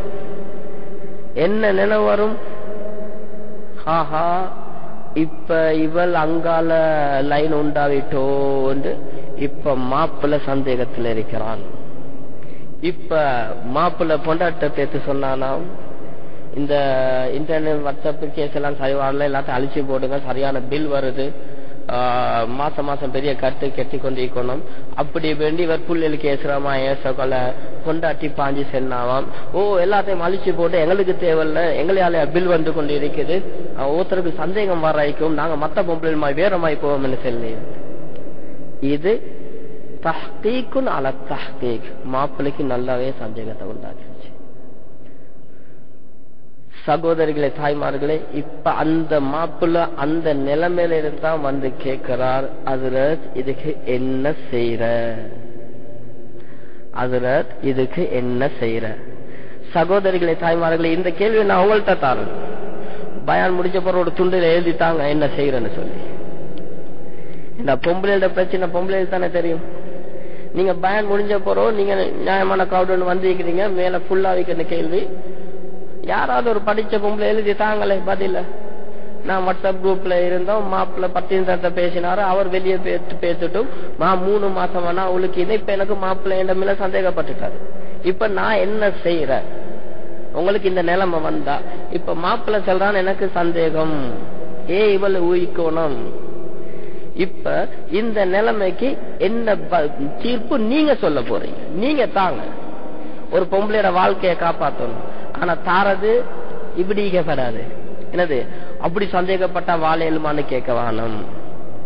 என்ன நினைவு வரும் ஹாஹா இப்ப இவள் அங்கால லைன் உண்டாவிட்டோண்டு இப்ப மாப்பிள்ள சந்தேகத்தில் இருக்கிறான் இப்ப மாப்பிள்ள பொண்டாட்ட பேத்து சொன்னானாம் இந்த இன்டர்நெட் வாட்ஸ்அப் கேஸ் எல்லாம் சரி வரல எல்லாத்தையும் அழிச்சு போடுங்க சரியான பில் வருது மாசம் மாசம் பெரிய கட்டு கட்டி கொண்டு இருக்கணும் அப்படி வேண்டி இவர் புள்ளைகளுக்கு ஏசுறாமா ஏச கொலை கொண்டாட்டி பாஞ்சு சென்னாவாம் ஓ எல்லாத்தையும் அழிச்சு போட்டு எங்களுக்கு தேவையில்ல எங்களால பில் வந்து கொண்டு இருக்குது ஒருத்தருக்கு சந்தேகம் வராய்க்கும் நாங்க மத்த பொம்பளை மாதிரி வேற மாதிரி போவோம்னு சொல்லி இது தஹ்கீக்குன் அல தஹ்கீக் மாப்பிள்ளைக்கு நல்லாவே சந்தேகத்தை உண்டாக்கிடுச்சு சகோதரிகளே தாய்மார்களே இப்ப அந்த மாப்பிள்ள அந்த நிலைமையில இருந்தா வந்து கேட்கிறார் அதுல இதுக்கு என்ன செய்யற அதுல இதுக்கு என்ன செய்யற சகோதரிகளே தாய்மார்களே இந்த கேள்வி நான் உங்கள்கிட்ட தாரேன் பயான் முடிச்ச பிறகு ஒரு துண்டில் எழுதித்தாங்க என்ன செய்யறேன்னு சொல்லி இந்த பொம்பளையோட பிரச்சனை பொம்பளைக்கு தானே தெரியும் நீங்க பயன் முடிஞ்ச போறோம் நீங்க நியாயமான கவுடன் வந்திருக்கிறீங்க மேல ஃபுல்லா வைக்கிற கேள்வி யாராவது ஒரு படிச்ச பொம்பளை எழுதி தாங்களே பதில நான் வாட்ஸ்அப் குரூப்ல இருந்தோம் மாப்பிள்ள பத்தினத்தை பேசினாரு அவர் வெளியே பேத்து பேத்துட்டும் மா மூணு மாசம் வேணா அவளுக்கு இதை இப்ப எனக்கு மாப்பிள்ள இடமில்ல சந்தேகப்பட்டுட்டாரு இப்ப நான் என்ன செய்யறேன் உங்களுக்கு இந்த நிலைமை வந்தா இப்ப மாப்பிள்ள சொல்றான் எனக்கு சந்தேகம் ஏ இவளை ஊழிக்கணும் இப்ப இந்த நிலைமைக்கு என்ன தீர்ப்பு நீங்க சொல்ல போறீங்க நீங்க தாங்க ஒரு பொம்பளையோட வாழ்க்கையை காப்பாத்தணும் ஆனா தாரது இப்படி கேட்படாது என்னது அப்படி சந்தேகப்பட்டா வாழையலுமான்னு கேட்க வேணும்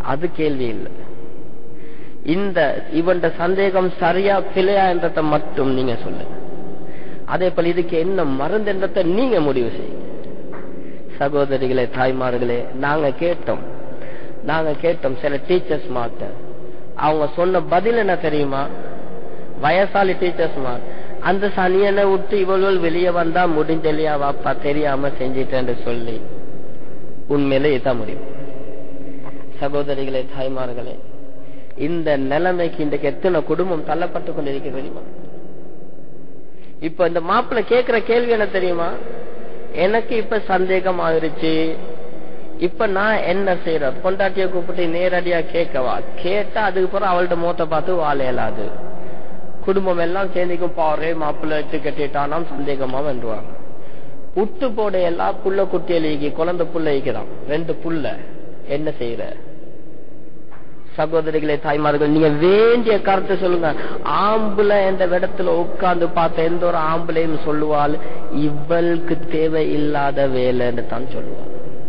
அது கேள்வி இல்லை இந்த இவன் சந்தேகம் சரியா பிழையா என்றதை மட்டும் நீங்க சொல்லுங்க அதே போல இதுக்கு என்ன மருந்து என்றதை நீங்க முடிவு செய்யுங்க சகோதரிகளே தாய்மார்களே நாங்க கேட்டோம் நாங்க கேட்டோம் சில டீச்சர்ஸ் மாட்ட அவங்க சொன்ன பதில் என்ன தெரியுமா வயசாலி டீச்சர்ஸ் மாட் அந்த சனியனை விட்டு இவள் வெளியே வந்தா முடிஞ்சலையா வாப்பா தெரியாம செஞ்சிட்டேன்னு சொல்லி உண்மையிலே இதான் முடியும் சகோதரிகளே தாய்மார்களே இந்த நிலைமைக்கு இன்றைக்கு எத்தனை குடும்பம் தள்ளப்பட்டு கொண்டிருக்க தெரியுமா இப்ப இந்த மாப்பிள்ள கேக்குற கேள்வி என்ன தெரியுமா எனக்கு இப்ப சந்தேகம் ஆயிருச்சு இப்ப நான் என்ன செய்யற பொண்டாட்டிய கூப்பிட்டு நேரடியா கேட்கவா கேட்டா அதுக்கு பிறகு அவள்கிட்ட மூத்த பார்த்து வாழ இயலாது குடும்பம் எல்லாம் சேர்ந்திக்கும் பாரு மாப்பிள்ள வச்சு கட்டிட்டானாம் சந்தேகமா வந்துருவாங்க உட்டு போட எல்லாம் புள்ள குட்டியலிக்கு குழந்தை புள்ளைக்குதான் ரெண்டு புள்ள என்ன செய்யற சகோதரிகளே தாய்மார்கள் நீங்க வேண்டிய கருத்தை சொல்லுங்க ஆம்புல எந்த இடத்துல உட்கார்ந்து பார்த்த எந்த ஒரு ஆம்புலையும் சொல்லுவாள் இவளுக்கு தேவை இல்லாத வேலைன்னு தான் சொல்லுவாள்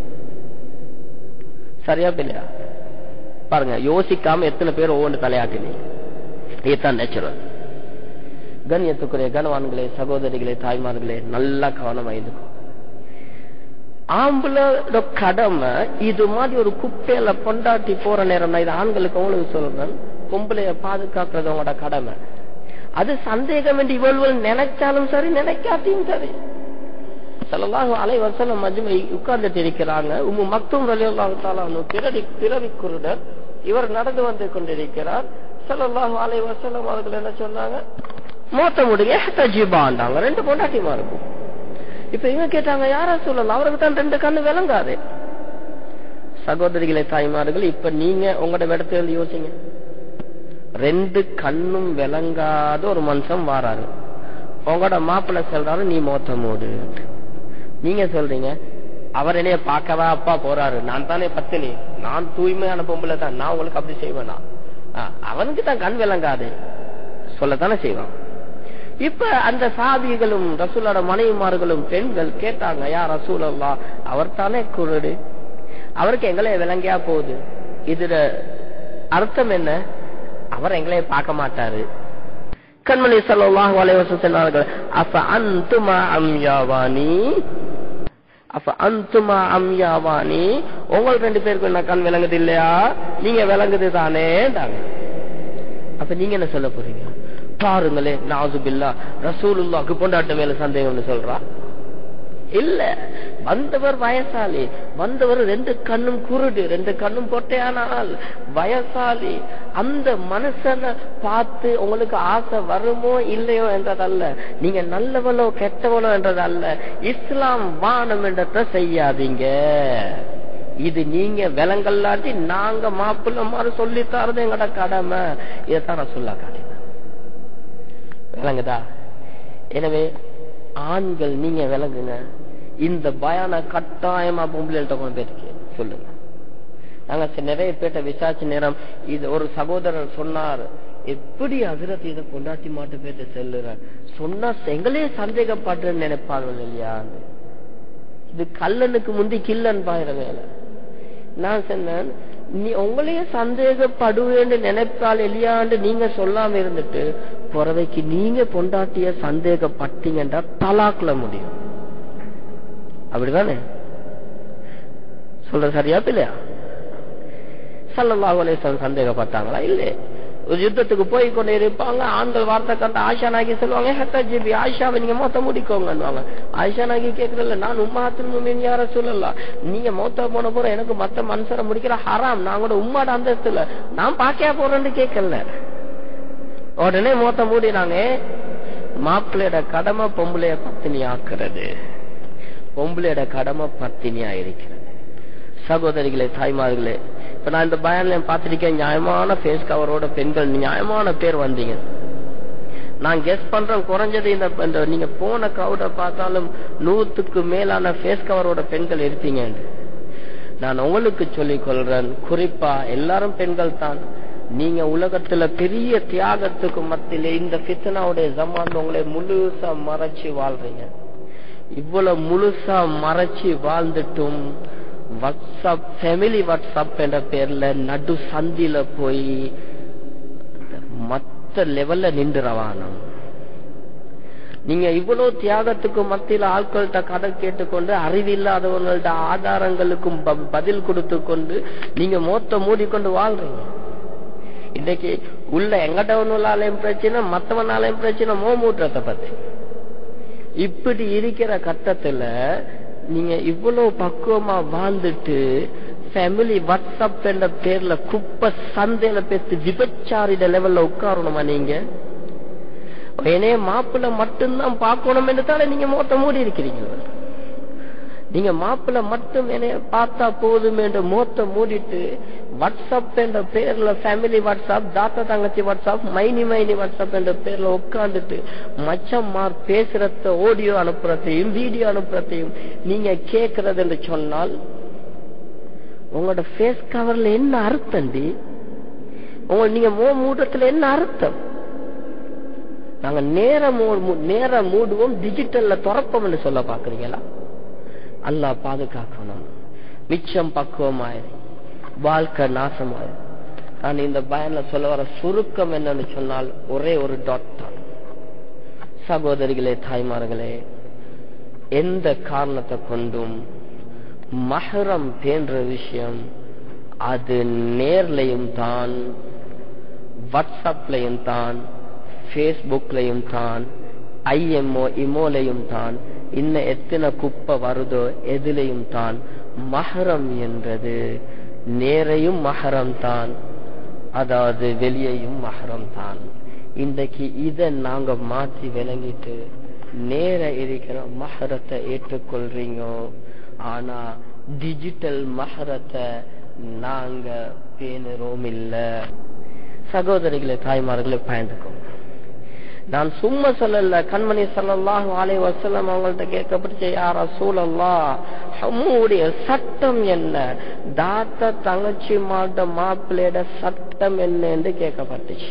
சரியா பிள்ளையா பாருங்க யோசிக்காம எத்தனை பேர் ஒவ்வொன்று தலையாட்டினீங்க இதுதான் நேச்சுரல் கண்ணியத்துக்குரிய கனவான்களே சகோதரிகளே தாய்மார்களே நல்லா கவனம் ஆயிருக்கும் ஆம்பளோட கடமை இது மாதிரி ஒரு குப்பையில பொண்டாட்டி போற நேரம் நான் இது ஆண்களுக்கு உங்களுக்கு சொல்றேன் பொம்பளைய பாதுகாக்கிறது அவங்களோட கடமை அது சந்தேகம் என்று இவள்வள் நினைச்சாலும் சரி நினைக்காட்டியும் சரி செல்லலாம் அலை வசனம் மஜ்மை உட்கார்ந்துட்டு இருக்கிறாங்க உம்மு மக்தும் ரலியல்லாஹு பிறவி பிறவி குருடர் இவர் நடந்து வந்து கொண்டிருக்கிறார் செல்லல்லாஹு அலை வசனம் அவர்கள் என்ன சொன்னாங்க மோத்த முடிய ஜிபாண்டாங்க ரெண்டு பொண்டாட்டிமா இருக்கும் இப்ப இவங்க கேட்டாங்க யாரா சொல்லலாம் அவருக்கு தான் ரெண்டு கண்ணு விளங்காது சகோதரிகளை தாய்மார்கள் இப்ப நீங்க உங்களோட இடத்துல இருந்து யோசிங்க ரெண்டு கண்ணும் விளங்காத ஒரு மனுஷன் வாராரு உங்களோட மாப்பிள்ள சொல்றாரு நீ மோத்த மூடு நீங்க சொல்றீங்க அவர் என்னைய பார்க்கவா அப்பா போறாரு நான் தானே பத்தினி நான் தூய்மையான பொம்பளை தான் நான் உங்களுக்கு அப்படி செய்வேனா அவனுக்கு தான் கண் விளங்காது சொல்லத்தானே செய்வான் இப்ப அந்த சாதிகளும் ரசூலோட மனைவிமார்களும் பெண்கள் கேட்டாங்க யா ரசூல் அல்லா அவர் தானே குருடு அவருக்கு எங்களை விளங்கியா போகுது இதுல அர்த்தம் என்ன அவர் எங்களை பார்க்க மாட்டாரு கண்மணி சல்லாஹ் வலைவசம் சொன்னார்கள் அப்ப அந்துமா அம்யாவானி அப்ப அந்துமா அம்யாவானி உங்களுக்கு ரெண்டு பேருக்கு என்ன கண் விளங்குது இல்லையா நீங்க விளங்குது தானே அப்ப நீங்க என்ன சொல்ல போறீங்க பாருங்களே நாசுபில்லா ரசூலுல்லாக்கு பொண்டாட்ட மேல சந்தேகம்னு சொல்றா இல்ல வந்தவர் வயசாலி வந்தவர் ரெண்டு கண்ணும் குருடு ரெண்டு கண்ணும் பொட்டையானால் வயசாலி அந்த மனுஷனை பார்த்து உங்களுக்கு ஆசை வருமோ இல்லையோ என்றதல்ல நீங்க நல்லவளோ கெட்டவளோ என்றதல்ல இஸ்லாம் வானம் என்றத செய்யாதீங்க இது நீங்க விலங்கல்லாட்டி நாங்க மாப்பிள்ள மாதிரி சொல்லி தரது எங்கட கடமை இதைத்தான் நான் சொல்ல காட்டினேன் விளங்குதா எனவே ஆண்கள் நீங்க விளங்குங்க இந்த பயான கட்டாயமா பொம்பளைகிட்ட கொண்டு போயிருக்கு சொல்லுங்க நாங்க நிறைய பேர்ட்ட விசாரிச்ச நேரம் இது ஒரு சகோதரர் சொன்னார் எப்படி அதிரத்து இதை கொண்டாட்டி மாட்டு பேர்ட்ட செல்லுற சொன்னா எங்களே சந்தேகப்படுறேன்னு நினைப்பார்கள் இல்லையா இது கல்லனுக்கு முந்தி கில்லன் பாயிர வேலை நான் சொன்னேன் நீ உங்களையே சந்தேகப்படுவேன்னு நினைப்பால் இல்லையான்னு நீங்க சொல்லாம இருந்துட்டு புறவைக்கு நீங்க பொண்டாட்டிய சந்தேகப்பட்டீங்கன்றா தலாக்குல முடியும் அப்படிதானே சொல்ற சரியா இல்லையா சல்லல்லாஹு அலைஹி சந்தேகப்பட்டாங்களா இல்லே ஒரு யுத்தத்துக்கு போய் கொண்டே இருப்பாங்க ஆண்கள் வார்த்தை கண்டு ஆஷா நாகி சொல்லுவாங்க ஹெட்டா ஜிபி ஆயிஷாவை நீங்க மொத்த முடிக்கோங்கன்னுவாங்க ஆயிஷா நாகி கேட்கறதில்ல நான் உம்மாத்தில் முமின் யார சொல்லலாம் நீங்க மொத்த போன போற எனக்கு மத்த மனுஷரை முடிக்கிற ஹராம் நான் கூட உம்மாட அந்தஸ்துல நான் பாக்கையா போறேன்னு கேட்கல உடனே மொத்த மூடினாங்க மாப்பிள்ளையோட கடமை பொம்பளைய பத்தினி ஆக்குறது பொம்பளையோட கடமை பத்தினியா இருக்கிறது சகோதரிகளே தாய்மார்களே இப்ப நான் இந்த பயன்ல பார்த்திருக்கேன் நியாயமான ஃபேஸ் கவரோட பெண்கள் நியாயமான பேர் வந்தீங்க நான் கெஸ் பண்றேன் குறைஞ்சது இந்த இந்த நீங்க போன கவுட பார்த்தாலும் நூத்துக்கு மேலான ஃபேஸ் கவரோட பெண்கள் இருப்பீங்க நான் உங்களுக்கு சொல்லிக் கொள்றேன் குறிப்பா எல்லாரும் பெண்கள் தான் நீங்க உலகத்துல பெரிய தியாகத்துக்கு மத்தியில இந்த பித்தனாவுடைய ஜமான் உங்களை முழுசா மறைச்சு வாழ்றீங்க இவ்வளவு முழுசா மறைச்சு வாழ்ந்துட்டும் வாட்ஸ்அப் ஃபேமிலி வாட்ஸ்அப் என்ற பேர்ல நடு சந்தில போய் மத்த லெவல்ல நின்றுறவானம் நீங்க இவ்வளவு தியாகத்துக்கு மத்தியில ஆட்கள்கிட்ட கதை கேட்டுக்கொண்டு அறிவில்லாதவங்கள்ட்ட ஆதாரங்களுக்கும் ப- பதில் கொடுத்து கொண்டு நீங்க மோத்த மூடிக்கொண்டு வாழ்றீங்க இன்னைக்கு உள்ள எங்கடவனாலையும் பிரச்சனை மத்தவனாலையும் பிரச்சனை மோமூற்றத்தை பத்தி இப்படி இருக்கிற கட்டத்துல நீங்க இவ்வளவு பக்குவமா வாழ்ந்துட்டு ஃபேமிலி வாட்ஸ்அப் என்ற பேர்ல குப்பை சந்தையில பேசி விபச்சாரிட லெவல்ல உட்காரணுமா நீங்க என்னைய மாப்பிள்ள மட்டும்தான் பார்க்கணும் என்று தானே நீங்க மோத்த மூடி இருக்கிறீங்க நீங்க மாப்பிள்ள மட்டும் என்னைய பார்த்தா போதும் என்று மோத்த மூடிட்டு வாட்ஸ்அப் என்ற பேர்ல ஃபேமிலி வாட்ஸ்அப் தாத்தா தங்கச்சி வாட்ஸ்அப் மைனி மைனி வாட்ஸ்அப் என்ற பேர்ல உட்கார்ந்துட்டு மச்சம்மார் பேசுறத ஆடியோ அனுப்புறதையும் வீடியோ அனுப்புறதையும் நீங்க கேட்கறது என்று சொன்னால் உங்களோட ஃபேஸ் கவர்ல என்ன அர்த்தம்டி உங்க நீங்க மோ மூட்டத்துல என்ன அர்த்தம் நாங்க நேர மூ- நேர மூடுவோம் டிஜிட்டல்ல திறப்போம்னு சொல்ல பாக்குறீங்களா அல்லாஹ் பாதுகாக்கணும் மிச்சம் பக்குவமாயிரு வாழ்க்கை நாசமாயிரு நான் இந்த பயன்ல சொல்ல வர சுருக்கம் என்னன்னு சொன்னால் ஒரே ஒரு டாட் தான் சகோதரிகளே தாய்மார்களே எந்த காரணத்தை கொண்டும் மஹரம் பேன்ற விஷயம் அது நேர்லையும் தான் வாட்ஸ்அப்லையும் தான் ஃபேஸ்புக்லையும் தான் ஐஎம்ஓ இமோலையும் தான் இன்னும் எத்தனை குப்பை வருதோ எதிலையும் தான் மஹரம் என்றது நேரையும் மஹரம் தான் அதாவது வெளியையும் மஹரம் தான் இன்றைக்கு இதை நாங்க மாற்றி விளங்கிட்டு நேர இருக்கிற மஹரத்தை ஏற்றுக்கொள்றீங்க ஆனா டிஜிட்டல் மஹரத்தை நாங்க பேணுறோம் இல்ல சகோதரிகளே தாய்மார்களே பயந்துக்கோங்க நான் சும்மா சொல்லல கண்மணி ஸல்லல்லாஹு அலைஹி வஸல்லம் அவங்கள்ட்ட கேட்கப்பட்டுச்சு யாரா சூழல்லா ஹம்முடைய சட்டம் என்ன தாத்தா தங்கச்சி மாட்ட மாப்பிள்ளையோட சட்டம் என்ன என்று கேட்கப்பட்டுச்சு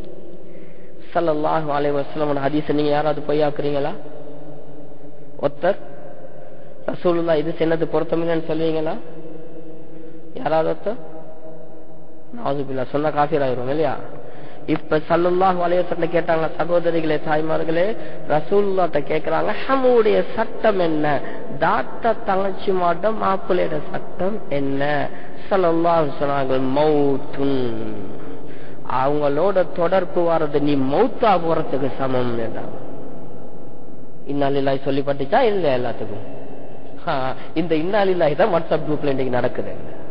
ஸல்லல்லாஹு அலைஹி வஸல்லம் ஹதீஸ் நீங்க யாராவது பொய்யாக்குறீங்களா ஒருத்தர் ரசூலுல்லாஹ் இது சின்னது பொருத்தமில்லைன்னு சொல்லுவீங்களா யாராவது ஒருத்தர் நாசுபில்லா சொன்ன காஃபீர் ஆயிரும் இல்லையா இப்ப சல்லுல்லாஹு அலையத்துல கேட்டாங்க சகோதரிகளே தாய்மார்களே ரசூல்லாட்ட கேக்குறாங்க ஹமுடைய சட்டம் என்ன தாத்தா தங்கச்சி மாட்டம் மாப்பிள்ளையோட சட்டம் என்ன சல்லல்லாஹு சொன்னாங்க மௌத்துன் அவங்களோட தொடர்பு வர்றது நீ மௌத்தா போறதுக்கு சமம் என்றாங்க இன்னாலில்லாய் சொல்லிப்பட்டுச்சா இல்ல எல்லாத்துக்கும் ஆ, இந்த இன்னாலில்லாய் தான் வாட்ஸ்அப் குரூப்ல இன்னைக்கு நடக்குது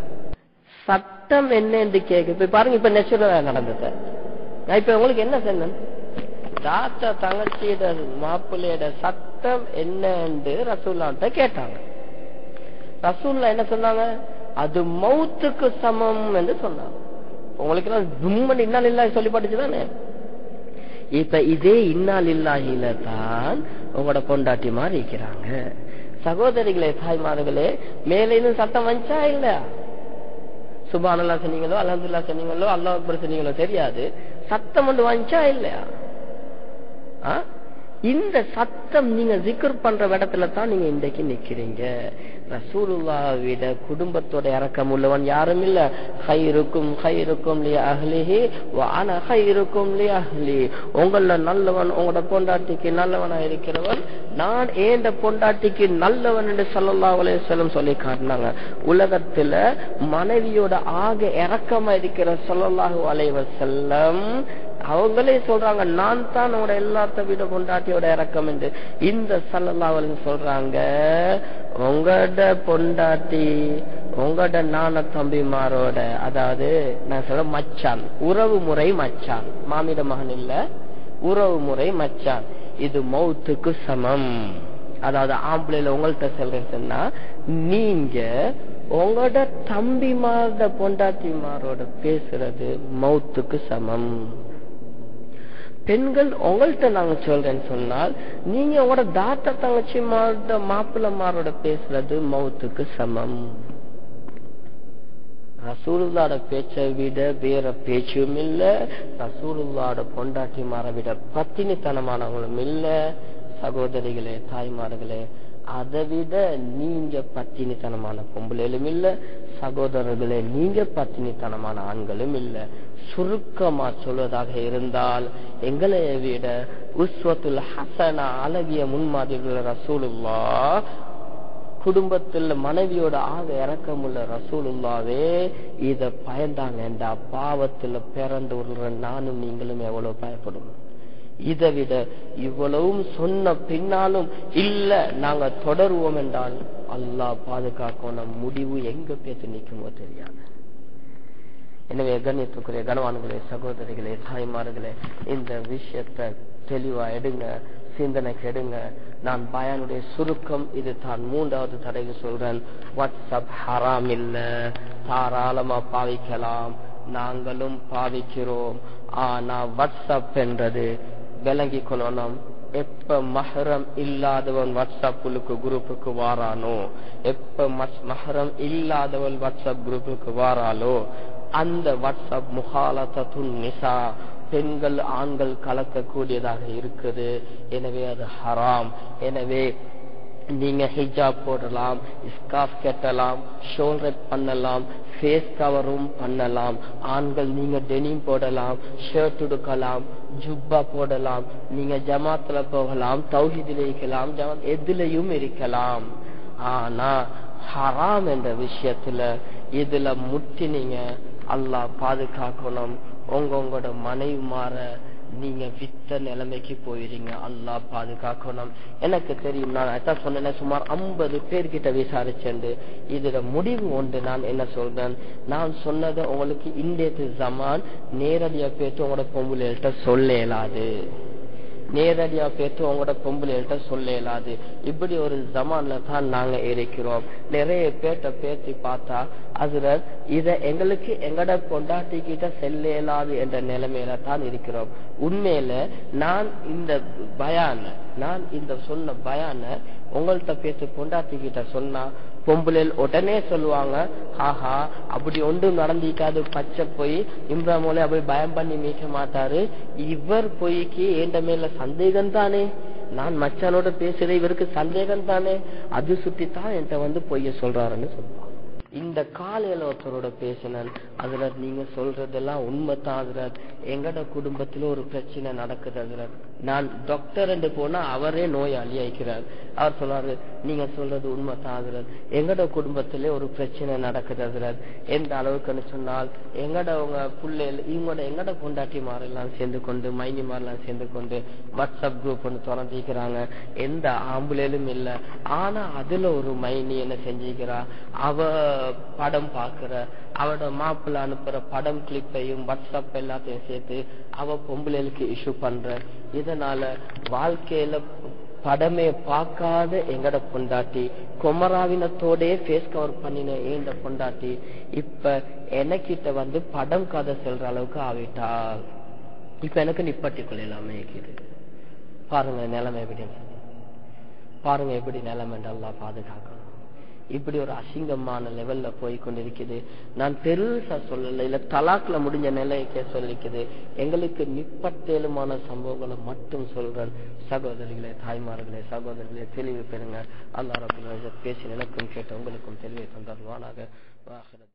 சட்டம் என்ன என்று கேட்க இப்ப பாருங்க இப்ப நெச்சுரலா நடந்தது நான் இப்ப உங்களுக்கு என்ன சொன்னேன் தாத்தா தங்கச்சியோட மாப்பிள்ளையோட சட்டம் என்ன என்று ரசூல்லாட்ட கேட்டாங்க ரசூல்லா என்ன சொன்னாங்க அது மௌத்துக்கு சமம் என்று சொன்னாங்க உங்களுக்கு எல்லாம் தும்மன் இன்னால் இல்லாஹி சொல்லி தானே இப்ப இதே இன்னால் இல்லாஹில தான் உங்களோட பொண்டாட்டி மாதிரி இருக்கிறாங்க சகோதரிகளே தாய்மார்களே மேல இன்னும் சட்டம் வந்துச்சா இல்லையா சுபானல்லா சொன்னீங்களோ அலமதுல்லா சொன்னீங்களோ அல்லாஹ் அக்பர் சொன்னீங்களோ தெரியாது சத்தம் ஒன்று வந்துச்சா இல்லையா ஆ? இந்த சத்தம் நீங்க ஜிக்கர் பண்ற இடத்துல தான் நீங்க இன்றைக்கு நிக்கிறீங்க ரசூலுல்லா விட குடும்பத்தோட இறக்கம் உள்ளவன் யாரும் இல்ல ஹைருக்கும் ஹைருக்கும் லி அஹ்லிஹி வான ஹைருக்கும் லி அஹ்லி உங்கள நல்லவன் உங்களோட பொண்டாட்டிக்கு நல்லவனா இருக்கிறவன் நான் ஏண்ட பொண்டாட்டிக்கு நல்லவன் என்று ஸல்லல்லாஹு அலைஹி வஸல்லம் சொல்லி காட்டினாங்க உலகத்துல மனைவியோட ஆக இறக்கமா இருக்கிற ஸல்லல்லாஹு அலைஹி வஸல்லம் அவங்களே சொல்றாங்க நான் தான் உங்களோட எல்லாத்த விட பொண்டாட்டியோட இறக்கம் என்று இந்த சல்லல்லாவல் சொல்றாங்க உங்களோட பொண்டாட்டி உங்களோட நான தம்பிமாரோட அதாவது நான் சொல்ற மச்சான் உறவு முறை மச்சான் மாமிட மகன் இல்ல உறவு முறை மச்சான் இது மௌத்துக்கு சமம் அதாவது ஆம்பளைல உங்கள்கிட்ட சொல்றேன்னு சொன்னா நீங்க உங்களோட தம்பிமாரோட பொண்டாட்டிமாரோட பேசுறது மௌத்துக்கு சமம் பெண்கள் உங்கள்கிட்ட நாங்க சொல்றேன்னு சொன்னால் நீங்க உங்களோட தாத்தா தங்கச்சி மாரோட மாப்பிள்ளமாரோட பேசுறது மௌத்துக்கு சமம் ரசூலுல்லாட பேச்சை விட வேற பேச்சும் இல்ல ரசூலுல்லாட பொண்டாட்டிமாரை விட பத்தினித்தனமானவங்களும் இல்ல சகோதரிகளே தாய்மார்களே அதை விட நீங்க பத்தினித்தனமான பொம்பளைகளும் இல்ல சகோதரர்களே நீங்க பத்தினித்தனமான ஆண்களும் இல்ல சுருக்கமா சொல்வதாக இருந்தால் எங்களை விட உஸ்வத்துல் ஹசனா அழகிய முன்மாதிரிகள் ரசூலுல்லா குடும்பத்தில் மனைவியோட ஆக இறக்கமுள்ள ரசூலுல்லாவே இத பயந்தாங்கண்டா பாவத்துல பிறந்து ஒரு நானும் நீங்களும் எவ்வளவு பயப்படணும் இதை விட இவ்வளவும் சொன்ன பின்னாலும் இல்ல நாங்க தொடருவோம் என்றால் அல்லாஹ் பாதுகாக்கணும் முடிவு எங்க பேத்து நிக்குமோ தெரியாது எனவே கண்ணியத்துக்குரிய கனவான்களே சகோதரிகளே தாய்மார்களே இந்த விஷயத்தை தெளிவா எடுங்க சிந்தனைக்கு எடுங்க நான் பயானுடைய சுருக்கம் இது தான் மூன்றாவது தடவை சொல்றேன் வாட்ஸ்அப் ஹராம் இல்ல தாராளமா பாவிக்கலாம் நாங்களும் பாவிக்கிறோம் ஆனா வாட்ஸ்அப் என்றது விளங்கி கொள்ளணும் எப்ப மஹரம் இல்லாதவன் வாட்ஸ்அப்புக்கு குரூப்புக்கு வாரானோ எப்ப மஹரம் இல்லாதவன் வாட்ஸ்அப் குரூப்புக்கு வாராலோ அந்த வாட்ஸ்அப் முகாலத்துன் நிசா பெண்கள் ஆண்கள் கலக்கக்கூடியதாக இருக்குது எனவே அது ஹராம் எனவே நீங்க ஹிஜாப் போடலாம் ஸ்காஃப் கட்டலாம் ஷோல்டர் பண்ணலாம் ஃபேஸ் கவரும் பண்ணலாம் ஆண்கள் நீங்க டெனிம் போடலாம் ஷர்ட் உடுக்கலாம் ஜுப்பா போடலாம் நீங்க ஜமாத்துல போகலாம் தௌஹிதில் இருக்கலாம் ஜமாத் எதுலையும் இருக்கலாம் ஆனா ஹராம் என்ற விஷயத்துல இதுல முட்டினீங்க அல்லாஹ் பாதுகாக்கணும் உங்க உங்களோட மனைவி மாற நீங்க வித்த நிலைமைக்கு போயிருங்க அல்லாஹ் பாதுகாக்கணும் எனக்கு தெரியும் நான் அதான் சொன்னேன் சுமார் ஐம்பது பேர்கிட்ட விசாரிச்சேன் இதுல முடிவு ஒன்று நான் என்ன சொல்றேன் நான் சொன்னதை உங்களுக்கு இந்தியத்து ஜமான் நேரடியா பேத்து உங்களோட பொம்புலைகள்கிட்ட சொல்ல இயலாது நேரடியா பேத்து உங்களோட பொம்பளைகள்கிட்ட சொல்ல இயலாது இப்படி ஒரு ஜமான்ல தான் நாங்க இருக்கிறோம் நிறைய பேர்ட்ட பேசி பார்த்தா அதுல இத எங்களுக்கு எங்கட பொண்டாட்டிக்கிட்ட செல்ல இயலாது என்ற நிலைமையில தான் இருக்கிறோம் உண்மையில நான் இந்த பயான நான் இந்த சொன்ன பயான உங்கள்கிட்ட பேசி பொண்டாட்டிக்கிட்ட சொன்னா பொம்புலேல் உடனே சொல்லுவாங்க ஆஹா அப்படி ஒன்றும் நடந்திக்காது பச்சை போய் இம்ரான் மோலே அப்படி பயம் பண்ணி மீட்க மாட்டாரு இவர் பொய்க்கு ஏண்ட மேல சந்தேகம் தானே நான் மச்சானோட பேசுற இவருக்கு சந்தேகம் தானே அது சுத்தித்தான் என்கிட்ட வந்து பொய்ய சொல்றாருன்னு சொல்லுவாங்க இந்த காலையில ஒருத்தரோட பேசினேன் அதுல நீங்க சொல்றதெல்லாம் உண்மைதான் அதுல எங்கட குடும்பத்துல ஒரு பிரச்சனை நடக்குது அதுல நான் டாக்டர் என்று போனா அவரே நோயாளி ஆயிக்கிறார் அவர் சொல்றாரு நீங்க சொல்றது உண்மைதான் அதுல எங்கட குடும்பத்திலே ஒரு பிரச்சனை நடக்குது அதுல எந்த அளவுக்குன்னு சொன்னால் எங்கட உங்க பிள்ளைகள் இவங்களோட எங்கட பொண்டாட்டி மாரெல்லாம் சேர்ந்து கொண்டு மைனி மாரெல்லாம் சேர்ந்து கொண்டு வாட்ஸ்அப் குரூப் ஒன்று திறந்திக்கிறாங்க எந்த ஆம்புலேலும் இல்ல ஆனா அதுல ஒரு மைனி என்ன செஞ்சுக்கிறா அவ படம் பாக்குற அவட மாப்பிள்ள அனுப்புற படம் கிளிப்பையும் வாட்ஸ்அப் எல்லாத்தையும் சேர்த்து அவ பொம்பளைகளுக்கு இஷ்யூ பண்ற இதனால வாழ்க்கையில படமே பார்க்காத எங்கட பொண்டாட்டி குமராவினத்தோட ஃபேஸ் கவர் பண்ணின ஏண்ட பொண்டாட்டி இப்ப எனக்கிட்ட வந்து படம் கதை செல்ற அளவுக்கு ஆவிட்டாள் இப்ப எனக்கு நிப்பட்டி கொள்ளலாமே இருக்குது பாருங்க நிலைமை எப்படி பாருங்க எப்படி நிலைமை எல்லாம் பாதுகாக்கணும் இப்படி ஒரு அசிங்கமான லெவல்ல போய் கொண்டிருக்குது நான் பெருசா சொல்லல இல்ல தலாக்ல முடிஞ்ச நிலைக்கே சொல்லிக்குது எங்களுக்கு நிப்பட்டேலுமான சம்பவங்களை மட்டும் சொல்றேன் சகோதரிகளே தாய்மார்களே சகோதரிகளே தெளிவு பெறுங்க அல்லா ரபுல் பேசி எனக்கும் கேட்ட உங்களுக்கும் தெளிவை தந்தருவானாக